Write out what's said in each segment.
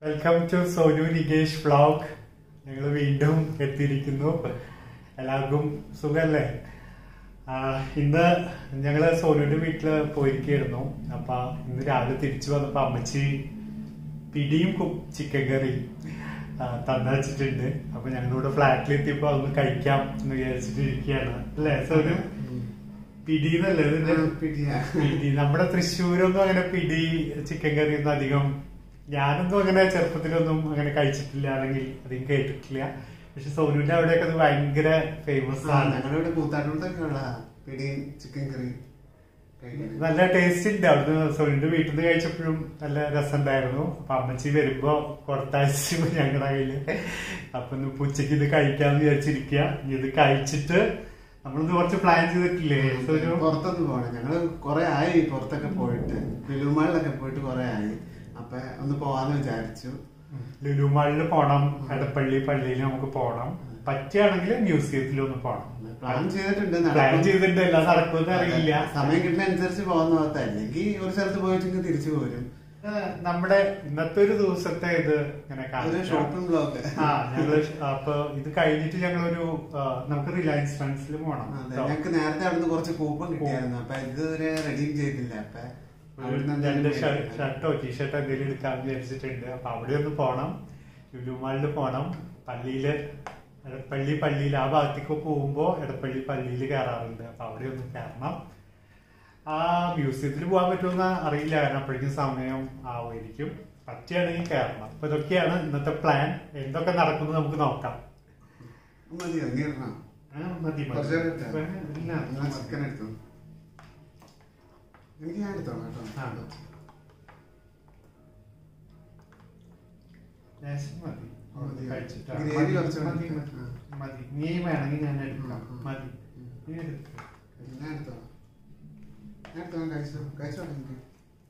Welcome to Sonu Nikesh vlog ഞങ്ങൾ വീണ്ടും എത്തിയിരിക്കുന്നു എല്ലാവർക്കും സുഖല്ലേ ആ, ഇന്ന് ഞങ്ങള് സോനുവിന്റെ വീട്ടില് പോയിരിക്കുകയായിരുന്നു അപ്പൊ ഇന്ന് രാവിലെ തിരിച്ചു വന്നപ്പോ അമ്മച്ചി പിടിയും കു- ചിക്കൻ കറി തന്നു വെച്ചിട്ടുണ്ട് അപ്പൊ ഞങ്ങളിവിടെ ഫ്ലാറ്റിൽ എത്തിയപ്പോ അതൊന്ന് കഴിക്കാം എന്ന് വിചാരിച്ചിട്ട് ഇരിക്കുകയാണ് അല്ലേ സോനു പിടി എന്നല്ലേ ഇതിന്റെ പിടിയാ. പിടി നമ്മുടെ തൃശ്ശൂരൊന്നും അങ്ങനെ പിടി ചിക്കൻ കറി ഒന്നും അധികം ഞാനൊന്നും അങ്ങനെ ചെറുപ്പത്തിലൊന്നും അങ്ങനെ കഴിച്ചിട്ടില്ല അല്ലെങ്കിൽ അധികം കേട്ടിട്ടില്ല പക്ഷെ സോനുവിന്റെ അവിടെയൊക്കെ അത് ഭയങ്കര ഫേമസ് ആ, ആണ് ഞങ്ങളുടെ ഇവിടെ കൂത്താട്ടൂർത്തൊക്കെ ഉള്ള പിടിയും ചിക്കൻ കറി കഴിക്കാൻ. നല്ല ടേസ്റ്റ് ഉണ്ട് അവിടുന്ന് സോനുവിന്റെ വീട്ടിൽ നിന്ന് കഴിച്ചപ്പോഴും നല്ല രസമുണ്ടായിരുന്നു അപ്പൊ അമ്മച്ചി വരുമ്പോ കൊടുത്തയച്ചു ഞങ്ങളുടെ കയ്യില് അപ്പൊ ഇന്ന് ഇപ്പൊ ഉച്ചയ്ക്ക് ഇത് കഴിക്കാന്ന് വിചാരിച്ചിരിക്കുക ഇനി ഇത് കഴിച്ചിട്ട് നമ്മളിന്ന് കുറച്ച് പ്ലാൻ ചെയ്തിട്ടില്ലേ സോനു പുറത്തൊന്ന് പോകണം ഞങ്ങള് കൊറേ ആയി പുറത്തൊക്കെ പോയിട്ട് ലുലുമാളിലൊക്കെ പോയിട്ട് കൊറേ ആയി അപ്പൊ ഒന്ന് പോവാന്ന് വിചാരിച്ചു ലുലു മാളിൽ പോണം എടപ്പള്ളി പള്ളിയിൽ നമുക്ക് പോണം പറ്റുകയാണെങ്കിൽ മ്യൂസിയത്തിലൊന്ന് പോണം പ്ലാൻ ചെയ്തിട്ടുണ്ട് പ്ലാൻ നടക്കും. ചെയ്തിട്ടുണ്ട് എല്ലാം നടക്കുമെന്ന് അറിയില്ല സമയം കിട്ടുന്ന അനുസരിച്ച് പോകുന്ന പോകത്ത അല്ലെങ്കിൽ ഒരു സ്ഥലത്ത് പോയിട്ട് തിരിച്ചു പോരും ഏഹ് നമ്മുടെ ഇന്നത്തെ ഒരു ദിവസത്തെ ഇത് ഇങ്ങനെ ഒരു കാണിക്കാം. ഷോപ്പിംഗ് ബ്ലോഗ് ആ ഞങ്ങള് ഷ- അപ്പൊ ഇത് കഴിഞ്ഞിട്ട് ഞങ്ങളൊരു ആ, നമുക്ക് റിലയൻസ് ഫ്രണ്ട്സിൽ പോണം അതെ കേട്ടോ. ഞങ്ങക്ക് നേരത്തെ അവിടുന്ന് കുറച്ച് കൂപ്പൺ കിട്ടിയായിരുന്നു അപ്പൊ ഇതുവരെ റെഡീം ചെയ്തില്ല അപ്പൊ ഒരു അവിടുന്ന് രണ്ട് എന്തെങ്കിലും ഷ- മേടിക്കണം. ഷർട്ടോ ടീഷർട്ടോ എന്തെങ്കിലും എടുക്കാന്ന് വിചാരിച്ചിട്ടുണ്ട് അപ്പൊ അവിടെ ഒന്ന് പോണം ലുലു മാളിൽ പോണം പള്ളിയില് എടപ്പള്ളി പള്ളിയിൽ ആ ഭാഗത്തേക്ക് പോകുമ്പോ എടപ്പള്ളി പള്ളിയിൽ കയറാറുണ്ട് അപ്പൊ അവിടെ ഒന്ന് കയറണം ആ മ്യൂസിയത്തിൽ പോകാൻ പറ്റുമെന്ന് അറിയില്ല കാരണം അപ്പോഴേക്കും സമയം ആവുമായിരിക്കും പറ്റുകയാണെങ്കിൽ കയറണം അപ്പൊ ഇതൊക്കെയാണ് ഇന്നത്തെ പ്ലാൻ എന്തൊക്കെ നടക്കുന്നു നമുക്ക് നോക്കാം മതിയോ നീർണോ ആ, മതി മതി കുറച്ച് നേരം ഇട്ടാ? ഇല്ല, ഞാൻ ചിക്കൻ എടുത്തു എനിക്ക് ഞാൻ എടുത്തോളാം ആ. കേട്ടോ ലേശം മതി മതി. കഴിച്ചിട്ട് ഗ്രേവി മതി, കുറച്ച് മതി, മതി. മതി. മതി നീ വേണമെങ്കിൽ ഞാൻ എടുക്കാം ഉം, ഉം. മതി നീ എടുക്കാം ഞാൻ എടുത്തോളാം ഞാൻ എടുത്തോളാം കഴിച്ചോ കഴിച്ചോളാം എനിക്ക്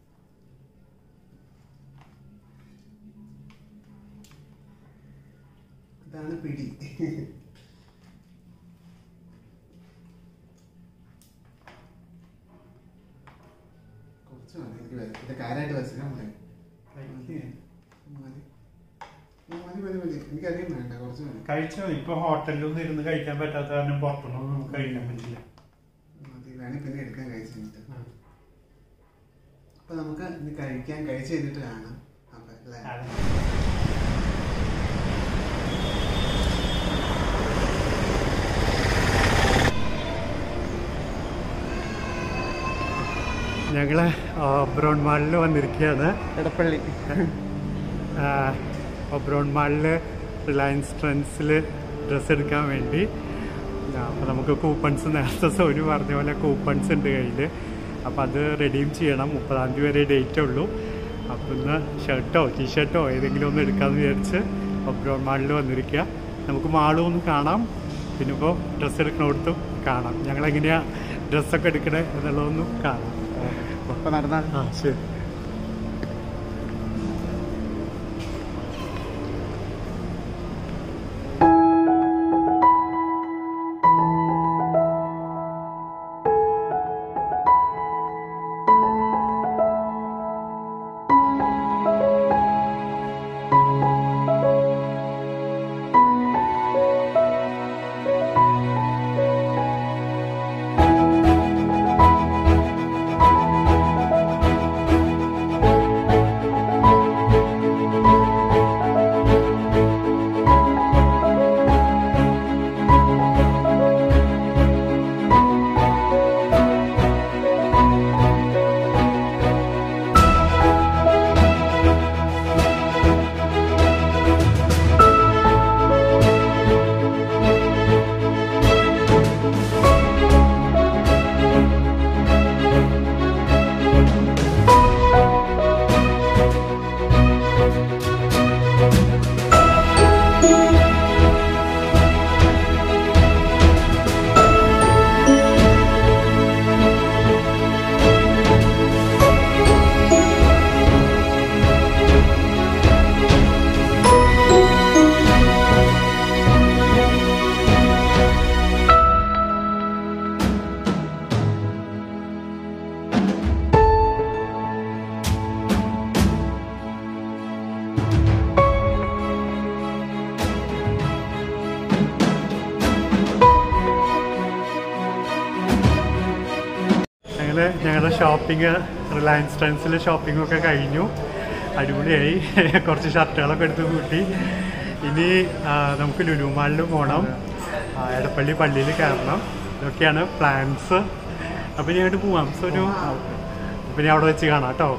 ഇതാണ് പിടി കുറച്ച് മതി എനിക്ക് വേ- ഇത് കാര്യമായിട്ട് വെച്ചാൽ മതി കഴിക്ക്. മതി മതി മതി മതി എനിക്കധികം വേണ്ട കുറച്ച് മതി കഴിച്ചോ ഇപ്പൊ ഹോട്ടലിലൊന്നും ഇരുന്ന് കഴിക്കാൻ പറ്റാത്ത കാരണം പുറത്തുനിന്നൊന്നും നമുക്ക് കഴിക്കാൻ പറ്റില്ല മതി വേണേ പിന്നെ എടുക്കാൻ കഴിച്ചു കഴിഞ്ഞിട്ട് ആ. അപ്പൊ നമുക്ക് ഇനി കഴിക്കാൻ കഴിച്ചു കഴിഞ്ഞിട്ട് കാണാം അപ്പൊ അല്ലേ അതെ. ഞങ്ങള് ഒബ്രോൺ മാളിൽ വന്നിരിക്കുകയാണ് എടപ്പള്ളി ഒബ്രോൺ മാളിൽ റിലയൻസ് ട്രെൻഡ്സിൽ ഡ്രസ്സ് എടുക്കാൻ വേണ്ടി അപ്പോൾ നമുക്ക് കൂപ്പൺസ് നേരത്തെ സോനു പറഞ്ഞ പോലെ കൂപ്പൺസ് ഉണ്ട് കയ്യിൽ അപ്പോൾ അത് റെഡീം ചെയ്യണം മുപ്പതാം തീയതി വരെ ഡേറ്റ് ഉള്ളൂ അപ്പോൾ ഇന്ന് ഷർട്ടോ ടീഷർട്ടോ ഏതെങ്കിലും ഒന്ന് എടുക്കാമെന്ന് വിചാരിച്ച് ഒബ്രോൺ മാളിൽ വന്നിരിക്കുക നമുക്ക് മാളും ഒന്ന് കാണാം പിന്നെ ഇപ്പോൾ ഡ്രസ്സ് എടുക്കണോടത്തും കാണാം ഞങ്ങളെങ്ങനെയാണ് ഡ്രസ്സൊക്കെ എടുക്കണേ എന്നുള്ളതൊന്നും കാണാം അപ്പൊ നടന്നാൽ ആ ശരി ആ ഷോപ്പിംഗ് റിലയൻസ് ട്രെൻഡ്സിൽ ഷോപ്പിംഗ് ഒക്കെ കഴിഞ്ഞു അടിപൊളിയായി കുറച്ച് ഷർട്ടുകളൊക്കെ എടുത്ത് കൂട്ടി ഇനി ആ, നമുക്ക് ലുലു മാളിൽ പോകണം ആ, എടപ്പള്ളി പള്ളിയിൽ കയറണം ഇതൊക്കെയാണ് പ്ലാൻസ് അപ്പം ഇനി അങ്ങോട്ട് പോവാം സോ ഒരു പിന്നെ അവിടെ വെച്ച് കാണാം കേട്ടോ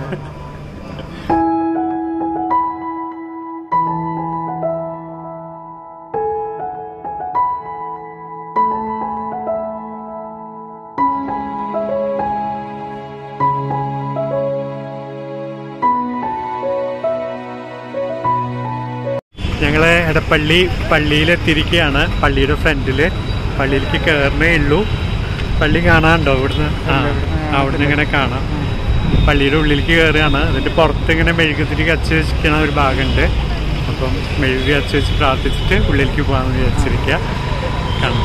ഞങ്ങൾ എടപ്പള്ളി പള്ളിയിലെത്തിയിരിക്കുകയാണ് പള്ളിയുടെ ഫ്രണ്ടിൽ പള്ളിയിലേക്ക് കയറണേ ഉള്ളൂ പള്ളി കാണാനുണ്ടോ ഇവിടുന്ന് ആ അവിടുന്ന് ഇങ്ങനെ കാണാം പള്ളിയുടെ ഉള്ളിലേക്ക് കയറുകയാണ് എന്നിട്ട് പുറത്ത് ഇങ്ങനെ മെഴുകുതിരി കച്ച് വെച്ചിരിക്കണ ഒരു ഭാഗമുണ്ട് അപ്പം മെഴുകി കച്ച് വെച്ച് പ്രാർത്ഥിച്ചിട്ട് ഉള്ളിലേക്ക് പോകാമെന്ന് വിചാരിച്ചിരിക്കുക കാണാം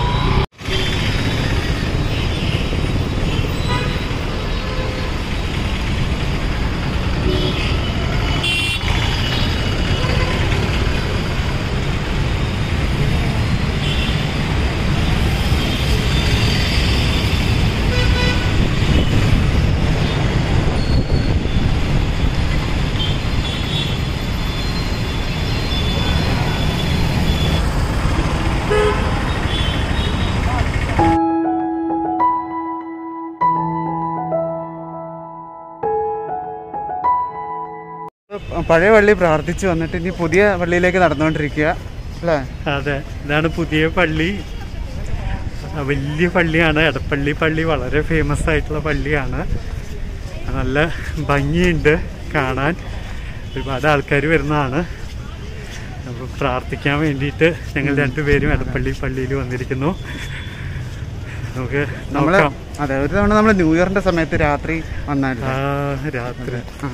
പഴയ പള്ളി പ്രാർത്ഥിച്ചു വന്നിട്ട് ഇനി പുതിയ പള്ളിയിലേക്ക് നടന്നുകൊണ്ടിരിക്കുക അല്ലേ അതെ ഇതാണ് പുതിയ പള്ളി ആ, വലിയ പള്ളിയാണ് എടപ്പള്ളി പള്ളി വളരെ ഫേമസ് ആയിട്ടുള്ള പള്ളിയാണ് നല്ല ഭംഗിയുണ്ട് കാണാൻ ഒരുപാട് ആൾക്കാർ വരുന്നതാണ് അപ്പോൾ പ്രാർത്ഥിക്കാൻ വേണ്ടിയിട്ട് ഞങ്ങൾ രണ്ടുപേരും എടപ്പള്ളി പള്ളിയിൽ വന്നിരിക്കുന്നു നമുക്ക് നമ്മള് നോക്കാം അതെ ഒരു തവണ നമ്മൾ ന്യൂ ഇയറിന്റെ സമയത്ത് രാത്രി വന്നായിരുന്നു ആ രാത്രി ആ.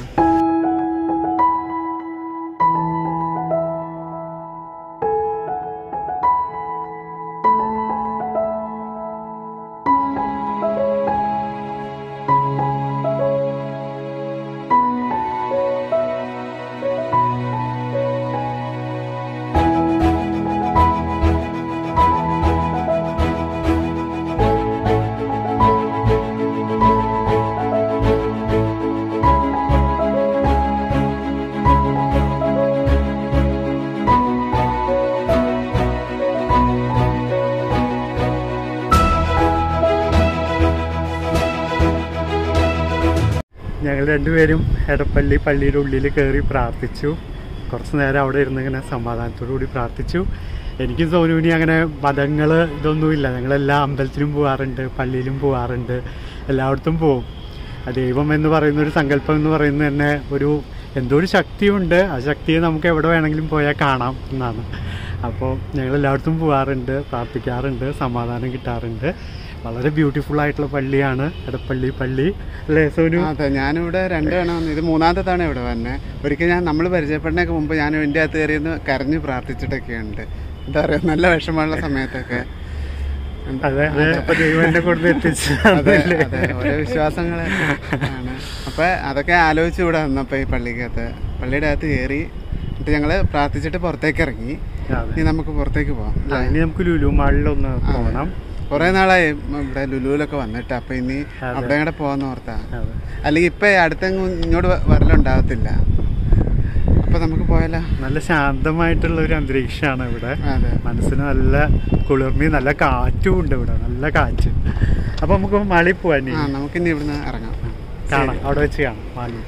ഞങ്ങൾ രണ്ടുപേരും എടപ്പള്ളി പള്ളിയുടെ ഉള്ളിൽ കയറി പ്രാർത്ഥിച്ചു കുറച്ച് നേരം അവിടെ ഇരുന്ന് ഇങ്ങനെ സമാധാനത്തോടു കൂടി പ്രാർത്ഥിച്ചു എനിക്കും സോനുവിനി അങ്ങനെ മതങ്ങൾ ഇതൊന്നുമില്ല ഞങ്ങളെല്ലാ അമ്പലത്തിലും പോകാറുണ്ട് പള്ളിയിലും പോകാറുണ്ട് എല്ലായിടത്തും പോവും ആ ദൈവം എന്ന് പറയുന്ന ഒരു സങ്കല്പം എന്ന് പറയുന്നത് തന്നെ ഒരു എന്തോ ഒരു ശക്തിയുണ്ട് ആ ശക്തിയെ നമുക്ക് എവിടെ വേണമെങ്കിലും പോയാൽ കാണാം എന്നാണ് അപ്പോൾ ഞങ്ങൾ എല്ലായിടത്തും പോകാറുണ്ട് പ്രാർത്ഥിക്കാറുണ്ട് സമാധാനം കിട്ടാറുണ്ട് വളരെ ബ്യൂട്ടിഫുൾ ആയിട്ടുള്ള പള്ളിയാണ് എടപ്പള്ളി പള്ളി അല്ലേ സോനു അതെ ഞാനിവിടെ രണ്ട് തവണ വന്നു ഇത് മൂന്നാമത്തെ തവണ ഇവിടെ വന്നെ ഒരിക്കൽ ഞാൻ നമ്മൾ പരിചയപ്പെടുന്നതിനൊക്കെ മുമ്പ് ഞാൻ ഇതിൻ്റെ അകത്ത് കയറിയൊന്ന് കരഞ്ഞ് പ്രാർത്ഥിച്ചിട്ടൊക്കെ ഉണ്ട് എന്താ പറയുക നല്ല വിഷമമുള്ള സമയത്തൊക്കെ അതെ അതെ അപ്പൊ ദൈവം എന്നെ കൊണ്ട് എത്തിച്ചു അതെ അതെ ഓരോ വിശ്വാസങ്ങൾ ആണ് അപ്പൊ അതൊക്കെ ആലോചിച്ച് ഇവിടെ വന്നപ്പോ ഈ പള്ളിക്കകത്ത് പള്ളിയുടെ അകത്ത് കയറി എന്നിട്ട് ഞങ്ങള് പ്രാർത്ഥിച്ചിട്ട് പുറത്തേക്ക് ഇറങ്ങി ഇനി നമുക്ക് പുറത്തേക്ക് പോവാം ആ, ഇനി നമുക്ക് ലുലു മാളിലൊന്ന് പോകണം കുറെ നാളായി ഇവിടെ ലുലുവിലൊക്കെ വന്നിട്ട് അപ്പൊ ഇനി അതെ. അവിടെ കൂടെ പോവാന്ന് ഓർത്താ അതെ അല്ലെങ്കിൽ ഇപ്പൊ അടുത്തെങ്ങും ഇങ്ങോട്ട് വ- വരലുണ്ടാവത്തില്ല അപ്പൊ നമുക്ക് പോയാലോ നല്ല ശാന്തമായിട്ടുള്ള ഒരു അന്തരീക്ഷമാണ് ഇവിടെ അതെ മനസ്സിന് നല്ല കുളിർമയും നല്ല കാറ്റും ഉണ്ട് ഇവിടെ നല്ല കാറ്റ് അപ്പൊ നമുക്ക് മാളിൽ പോവാൻ ഇനി. ആ നമുക്കിനി ഇവിടുന്ന് ഇറങ്ങാം കാണാം അവിടെ വെച്ച് കാണാം മാളിൽ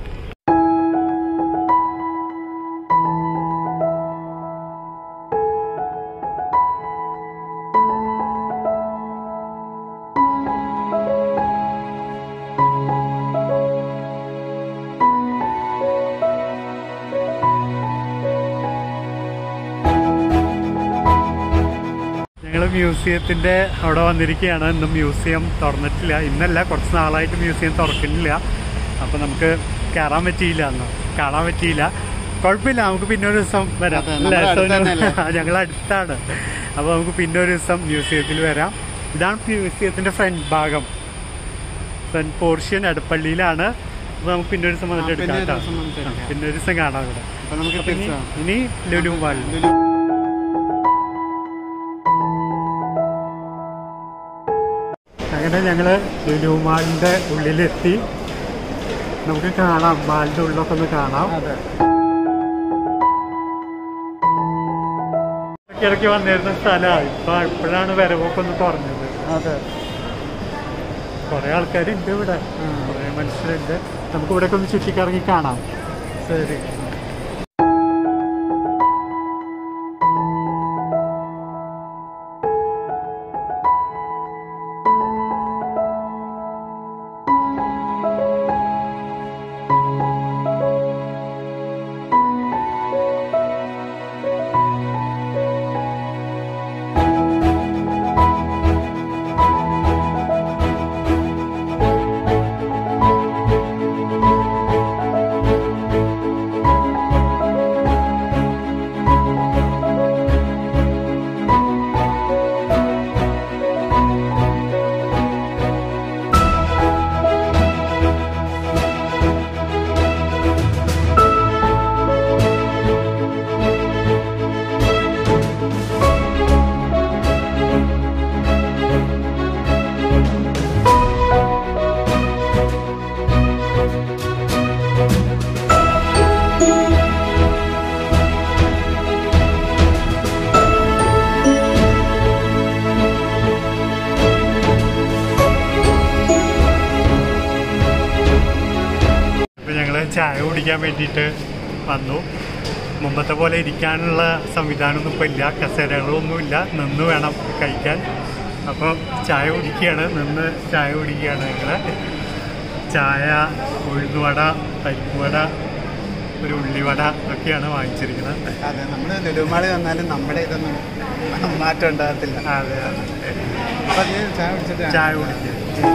ഞങ്ങൾ മ്യൂസിയത്തിന്റെ അവിടെ വന്നിരിക്കുകയാണ് ഇന്ന് മ്യൂസിയം തുറന്നിട്ടില്ല ഇന്നല്ല കുറച്ച് നാളായിട്ട് മ്യൂസിയം തുറക്കുന്നില്ല അപ്പൊ നമുക്ക് കയറാൻ പറ്റിയില്ല അന്ന് കാണാൻ പറ്റിയില്ല കുഴപ്പമില്ല നമുക്ക് പിന്നെ ഒരു ദിവസം വരാം അതെ, അല്ലേ, നമ്മുടെ അടുത്ത് സോനു? തന്നെയല്ലേ? ഞങ്ങൾ അടുത്താണ് അപ്പൊ നമുക്ക് പിന്നെ ഒരു ദിവസം മ്യൂസിയത്തിൽ വരാം ഇതാണ് മ്യൂസിയത്തിന്റെ ഫ്രണ്ട് ഭാഗം ഫ്രണ്ട് പോർഷൻ എടപ്പള്ളിയിലാണ് അപ്പൊ നമുക്ക് പിന്നെ ഒരു ദിവസം വന്നിട്ട് ആ, പിന്നെ എടുക്കാം ഒരു കേട്ടോ. ദിവസം വന്നിട്ട് ആ, എടുക്കാം. പിന്നെ ഒരു ദിവസം കാണാം ഇവിടെ അപ്പൊ നമുക്ക് അപ്പൊ ഇനി തിരിച്ചു പോവാം. ഇനി ലുലു മാളിൽ ലുലു. അങ്ങനെ അങ്ങനെ ഞങ്ങള് ലുലു മാളിന്റെ ഉള്ളിലെത്തി നമുക്ക് കാണാം മാളിന്റെ ഉള്ളിലൊക്കെ ഒന്ന് കാണാം അതെ ഇടയ്ക്ക് വന്നിരുന്ന സ്ഥലമാണ് ഇപ്പൊ ഇപ്പോഴാണ് വരവൊക്കെ ഒന്ന് കുറഞ്ഞത് അതെ കുറെ ആൾക്കാരുണ്ട് ഇവിടെ കുറെ മനുഷ്യരുണ്ട് നമുക്ക് ഇവിടെ ഒന്ന് ചുറ്റിക്കറങ്ങി കാണാം ശരി ഇപ്പൊ ഞങ്ങള് ചായ കുടിക്കാൻ വേണ്ടിയിട്ട് വന്നു മുമ്പത്തെ പോലെ ഇരിക്കാനുള്ള സംവിധാനമൊന്നും ഇപ്പൊ ഇല്ല കസേരകളൊന്നുമില്ല നിന്ന് വേണം കഴിക്കാൻ അപ്പോൾ ചായ കുടിക്കുകയാണ് നിന്ന് ചായ കുടിക്കുകയാണ് ഞങ്ങള് ചായ ഉഴുന്നുവട പരിപ്പുവട ഒരു ഉള്ളിവട ഒക്കെയാണ് വാങ്ങിച്ചിരിക്കുന്നത് അതെ നമ്മൾ ലുലുമാളി വന്നാലും നമ്മുടെ ഇതൊന്നും മാറ്റം ഉണ്ടാകത്തില്ല അതെ അതെ അപ്പൊ നീ ചായ കുടിച്ചിട്ട് ചായ കുടിക്കുക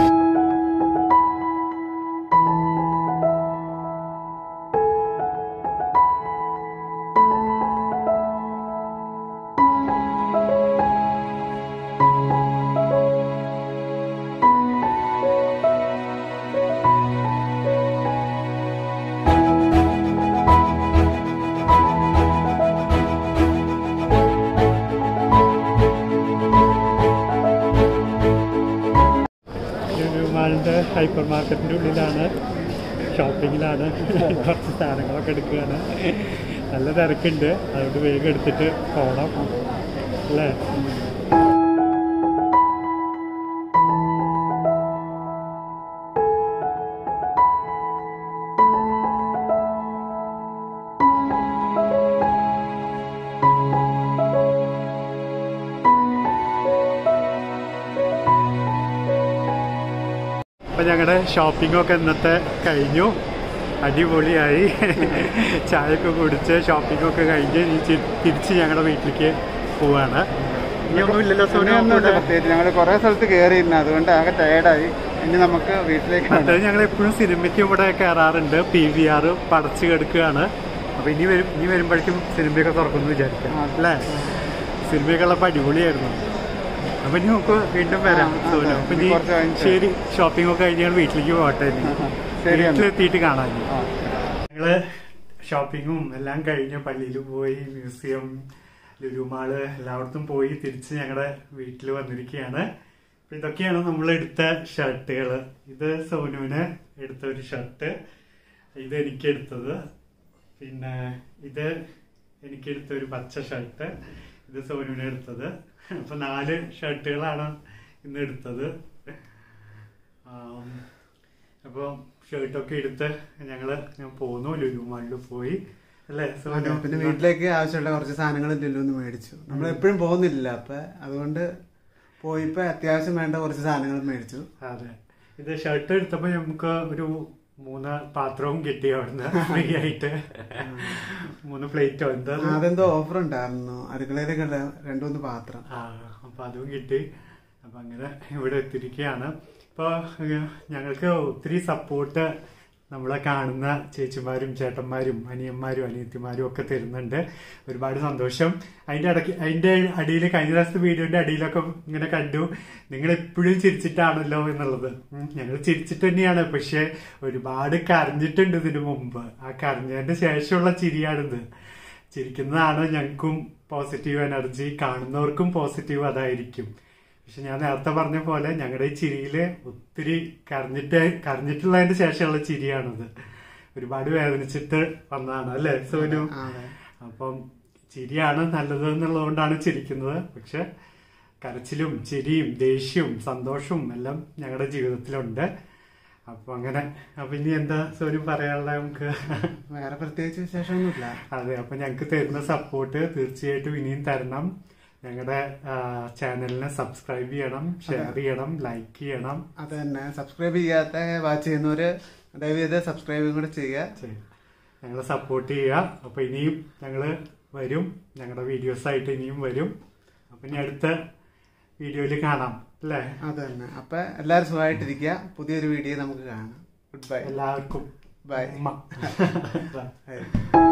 ലുലുമാളിൻ്റെ ഹൈപ്പർ മാർക്കറ്റിൻ്റെ ഉള്ളിലാണ് ഷോപ്പിങ്ങിലാണ് കുറച്ച് സാധനങ്ങളൊക്കെ എടുക്കുകയാണ് നല്ല തിരക്കുണ്ട് അതുകൊണ്ട് വേഗം എടുത്തിട്ട് പോകണം അല്ലേ അപ്പം ഞങ്ങളുടെ ഷോപ്പിംഗ് ഒക്കെ ഇന്നത്തെ കഴിഞ്ഞു അടിപൊളിയായി ചായയൊക്കെ കുടിച്ച് ഷോപ്പിംഗ് ഒക്കെ കഴിഞ്ഞ് ഇനി ചി- തിരിച്ച് ഞങ്ങളുടെ വീട്ടിലേക്ക് പോവാണ് ഇനി ഒന്നുമില്ലല്ലോ സോനു ഒന്നുമില്ല പ്രത്യേകിച്ച് ഞങ്ങൾ കുറെ സ്ഥലത്ത് കയറിയിരുന്നു അതുകൊണ്ട് ആകെ ടയർഡായി ഇനി നമുക്ക് വീട്ടിലേക്ക് മറ്റേ പോകണം. ഞങ്ങൾ എപ്പോഴും സിനിമയ്ക്ക് ഇവിടെ കയറാറുണ്ട് പി വി ആർ പടച്ച് കിടക്കുകയാണ് അപ്പൊ ഇനി വരും ഇനി വരുമ്പോഴേക്കും സിനിമയൊക്കെ തുറക്കുന്നു വിചാരിക്കാം ആ. അല്ലേ സിനിമയൊക്കെ ഉള്ളപ്പോൾ അടിപൊളിയായിരുന്നു അപ്പൊ ഇനി നമുക്ക് വീണ്ടും വരാം ആ, ആ, സോനു അതെ. അപ്പൊ ഇനി ഇനി കുറച്ച് കഴിഞ്ഞിട്ട്. ശരി ഷോപ്പിംഗ് ഒക്കെ കഴിഞ്ഞ് ഞങ്ങൾ വീട്ടിലേക്ക് പോകട്ടെ ഇനി ആഹാ. ശരി എന്നാ. വീട്ടിലെത്തിയിട്ട് കാണാം ഇനി. ആ. ഞങ്ങള് ഷോപ്പിങ്ങും എല്ലാം കഴിഞ്ഞ് പള്ളിയിൽ പോയി മ്യൂസിയം ലുലുമാള് എല്ലായിടത്തും പോയി തിരിച്ച് ഞങ്ങളുടെ വീട്ടിൽ വന്നിരിക്കുകയാണ് അപ്പൊ ഇതൊക്കെയാണ് നമ്മൾ എടുത്ത ഷർട്ടുകൾ ഇത് സോനുവിന് എടുത്ത ഒരു ഷർട്ട് ഇത് എനിക്ക് എടുത്തത് പിന്നെ ഇത് എനിക്ക് എടുത്ത ഒരു പച്ച ഷർട്ട് ഇത് സോനുവിന് എടുത്തത് അപ്പൊ നാല് ഷർട്ടുകളാണ് ഇന്ന് എടുത്തത് ആം, അപ്പോൾ ഷർട്ടൊക്കെ എടുത്ത് ഞങ്ങള് ഞാൻ പോന്നു ലുലു മാളിൽ പോയി അല്ലേ അതെ, സോനു പിന്നെ വീട്ടിലേക്ക് ആവശ്യമുള്ള കുറച്ച് സാധനങ്ങൾ ലുലുന്ന് മേടിച്ചു നമ്മൾ എപ്പോഴും പോകുന്നില്ല അപ്പൊ അതുകൊണ്ട് പോയിപ്പോ അത്യാവശ്യം വേണ്ട കുറച്ച് സാധനങ്ങൾ മേടിച്ചു അതെ ഇത് ഷർട്ട് എടുത്തപ്പോ നമുക്ക് ഒരു മൂന്ന് പാത്രവും കിട്ടി അവിടുന്ന് ഫ്രീ ആയിട്ട് മൂന്ന് പ്ലേറ്റോ എന്താ അത്? അതെന്തോ ഓഫർ ഉണ്ടായിരുന്നു അടുക്കളയിലേക്ക് രണ്ടു മൂന്ന് പാത്രം ആ അപ്പൊ അതും കിട്ടി അപ്പൊ അങ്ങനെ ഇവിടെ എത്തിയിരിക്കുകയാണ് ഇപ്പൊ ഏഹ്, ഞങ്ങൾക്ക് ഒത്തിരി സപ്പോർട്ട് നമ്മളെ കാണുന്ന ചേച്ചിമാരും ചേട്ടന്മാരും അനിയന്മാരും അനിയത്തിമാരും ഒക്കെ തരുന്നുണ്ട് ഒരുപാട് സന്തോഷം അതിന്റെ ഇടയ്ക്ക് അതിന്റെ അടിയിൽ കഴിഞ്ഞ ദിവസത്തെ വീഡിയോന്റെ അടിയിലൊക്കെ ഇങ്ങനെ കണ്ടു നിങ്ങൾ എപ്പോഴും ചിരിച്ചിട്ടാണല്ലോ എന്നുള്ളത് ഉം, ഞങ്ങൾ ചിരിച്ചിട്ട് തന്നെയാണ് പക്ഷെ ഒരുപാട് കരഞ്ഞിട്ടുണ്ട് ഇതിനു മുമ്പ് ആ കരഞ്ഞതിന്റെ ശേഷമുള്ള ചിരിയാണിത് ചിരിക്കുന്നതാണ് ഞങ്ങൾക്കും പോസിറ്റീവ് എനർജി കാണുന്നവർക്കും പോസിറ്റീവ് അതായിരിക്കും പക്ഷെ ഞാൻ നേരത്തെ പറഞ്ഞ പോലെ ഞങ്ങളുടെ ഈ ചിരിയില് ഒത്തിരി കരഞ്ഞിട്ട് കരഞ്ഞിട്ടുള്ളതിന്റെ ശേഷമുള്ള ചിരിയാണത് ഒരുപാട് വേദനിച്ചിട്ട് വന്നതാണ് അല്ലേ സോനു അതെ അപ്പം ചിരിയാണ് നല്ലത് എന്നുള്ളതുകൊണ്ടാണ് ചിരിക്കുന്നത് പക്ഷെ കരച്ചിലും ചിരിയും ദേഷ്യവും സന്തോഷവും എല്ലാം ഞങ്ങളുടെ ജീവിതത്തിലുണ്ട് അപ്പൊ അങ്ങനെ അപ്പൊ ഇനി എന്താ സോനു പറയാനുള്ള നമുക്ക് വേറെ പ്രത്യേകിച്ച് വിശേഷമൊന്നുമില്ല അതെ അപ്പൊ ഞങ്ങൾക്ക് തരുന്ന സപ്പോർട്ട് തീർച്ചയായിട്ടും ഇനിയും തരണം ഞങ്ങളുടെ ചാനലിനെ സബ്സ്ക്രൈബ് ചെയ്യണം ഷെയർ ചെയ്യണം ലൈക്ക് ചെയ്യണം അത് തന്നെ സബ്സ്ക്രൈബ് ചെയ്യാത്ത വാച്ച് ചെയ്യുന്നവര് ദയവ് ചെയ്ത് സബ്സ്ക്രൈബും കൂടെ ചെയ്യുക ചെയ്യ്. ഞങ്ങളെ സപ്പോർട്ട് ചെയ്യുക അപ്പൊ ഇനിയും ഞങ്ങള് വരും ഞങ്ങളുടെ വീഡിയോസ് ആയിട്ട് ഇനിയും വരും അപ്പൊ ഇനി അടുത്ത വീഡിയോയിൽ കാണാം അല്ലേ അത് തന്നെ അപ്പൊ എല്ലാവരും സുഖമായിട്ടിരിക്കുക പുതിയൊരു വീഡിയോ നമുക്ക് കാണാം ഗുഡ് ബൈ എല്ലാവർക്കും ബൈ ഉമ്മ. ബൈ